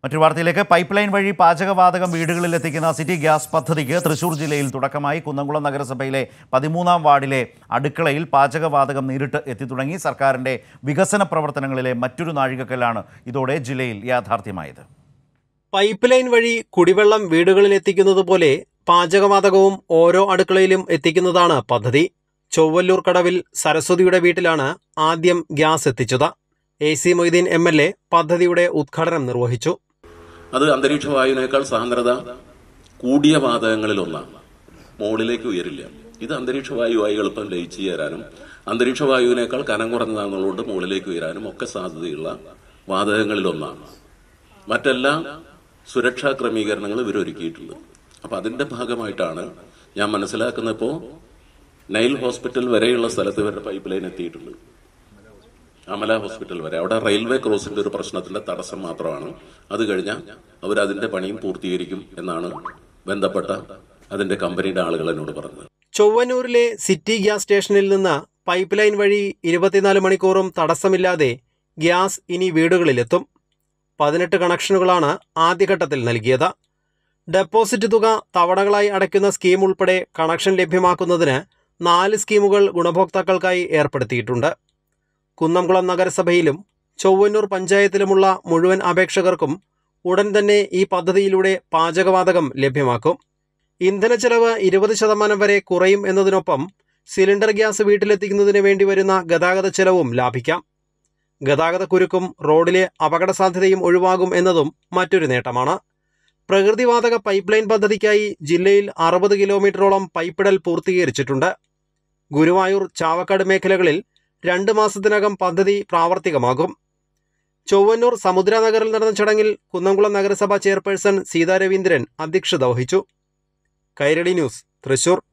മറ്റൊരു വാർത്തയിലേക്ക് pipe line വഴി പാചകവാതകം വീടുകളിൽ എത്തിക്കുന്ന സിറ്റി ഗ്യാസ് പദ്ധതിക്ക് തൃശൂർ ജില്ലയിൽ തുടക്കമായി കുന്നംകുളം നഗരസഭയിലെ പതിമൂന്നാം വാർഡിലെ അടുക്കളയിൽ പാചകവാതകം നേരിട്ട് എത്തിത്തുടങ്ങി സർക്കാരിൻ്റെ വികസന പ്രവർത്തനങ്ങളിലെ മറ്റൊരു നാഴികക്കല്ലാണ് ഇതോടെ ജില്ലയിൽ യാഥാർത്ഥ്യമായത് പൈപ്പ് ലൈൻ വഴി കുടിവെള്ളം വീടുകളിൽ എത്തിക്കുന്നത് പോലെ പാചകവാതകവും ഓരോ അടുക്കളയിലും എത്തിക്കുന്നതാണ് പദ്ധതി ചൊവ്വല്ലൂർ കടവിൽ സരസ്വതിയുടെ വീട്ടിലാണ് ആദ്യം ഗ്യാസ് എത്തിച്ചത് A C Moideen M L A പദ്ധതിയുടെ ഉദ്ഘാടനം നിർവഹിച്ചു അത് അന്തരീക്ഷ വായുവിനേക്കാൾ സാന്ദ്രത കൂടിയ വാതകങ്ങളിൽ ഒന്നാണ് മുകളിലേക്ക് ഉയരില്ല ഇത് അന്തരീക്ഷ വായുവായി എളുപ്പം ലയിച്ചു ചേരാനും അന്തരീക്ഷ വായുവിനേക്കാൾ കനം കുറഞ്ഞതാണെന്നുള്ളത് മുകളിലേക്ക് ഉയരാനും ഒക്കെ സാധ്യതയുള്ള വാതകങ്ങളിൽ ഒന്നാണ് മറ്റെല്ലാ സുരക്ഷാ ക്രമീകരണങ്ങളും ഇവർ ഒരുക്കിയിട്ടുണ്ട് അപ്പൊ അതിന്റെ ഭാഗമായിട്ടാണ് ഞാൻ മനസ്സിലാക്കുന്ന ഇപ്പോ നൈൽ ഹോസ്പിറ്റൽ വരെയുള്ള സ്ഥലത്ത് ഇവരുടെ പൈപ്പ് ലൈൻ എത്തിയിട്ടുണ്ട് അമല ഹോസ്പിറ്റൽ വരെ അവിടെ റെയിൽവേ ക്രോസിന്റെ ഒരു പ്രശ്നത്തിന്റെ തടസ്സം മാത്രമാണ് അത് കഴിഞ്ഞാൽ അവർ അതിന്റെ പണിയും പൂർത്തീകരിക്കും എന്നാണ് ബന്ധപ്പെട്ട അതിന്റെ കമ്പനിയുടെ ആളുകൾ എന്നോട് പറഞ്ഞത് ചൊവ്വന്നൂരിലെ സിറ്റി ഗ്യാസ് സ്റ്റേഷനിൽ നിന്ന് പൈപ്പ് ലൈൻ വഴി ഇരുപത്തിനാല് മണിക്കൂറും തടസ്സമില്ലാതെ ഗ്യാസ് ഇനി വീടുകളിലെത്തും പതിനെട്ട് കണക്ഷനുകളാണ് ആദ്യഘട്ടത്തിൽ നൽകിയത് ഡെപ്പോസിറ്റ് തുക തവണകളായി അടയ്ക്കുന്ന സ്കീം ഉൾപ്പെടെ കണക്ഷൻ ലഭ്യമാക്കുന്നതിന് നാല് സ്കീമുകൾ ഗുണഭോക്താക്കൾക്കായി ഏർപ്പെടുത്തിയിട്ടുണ്ട് കുന്നംകുളം നഗരസഭയിലും ചൊവ്വന്നൂർ പഞ്ചായത്തിലുമുള്ള മുഴുവൻ അപേക്ഷകർക്കും ഉടൻ തന്നെ ഈ പദ്ധതിയിലൂടെ പാചകവാതകം ലഭ്യമാക്കും ഇന്ധന ചെലവ് ഇരുപത് ശതമാനം വരെ കുറയും എന്നതിനൊപ്പം സിലിണ്ടർ ഗ്യാസ് വീട്ടിലെത്തിക്കുന്നതിന് വേണ്ടി വരുന്ന ഗതാഗത ചെലവും ലാഭിക്കാം ഗതാഗത കുരുക്കും റോഡിലെ അപകട സാധ്യതയും ഒഴിവാകും എന്നതും മറ്റൊരു നേട്ടമാണ് പ്രകൃതിവാതക പൈപ്പ് ലൈൻ പദ്ധതിക്കായി ജില്ലയിൽ അറുപത് കിലോമീറ്ററോളം പൈപ്പിടൽ പൂർത്തീകരിച്ചിട്ടുണ്ട് ഗുരുവായൂർ ചാവക്കാട് മേഖലകളിൽ രണ്ട് മാസത്തിനകം പദ്ധതി പ്രാവർത്തികമാകും ചൊവ്വന്നൂർ സമുദ്രനഗറിൽ നടന്ന ചടങ്ങിൽ കുന്നംകുളം നഗരസഭാ ചെയർപേഴ്സൺ സീതാ രവീന്ദ്രൻ അധ്യക്ഷത വഹിച്ചു കൈരളി ന്യൂസ് തൃശൂർ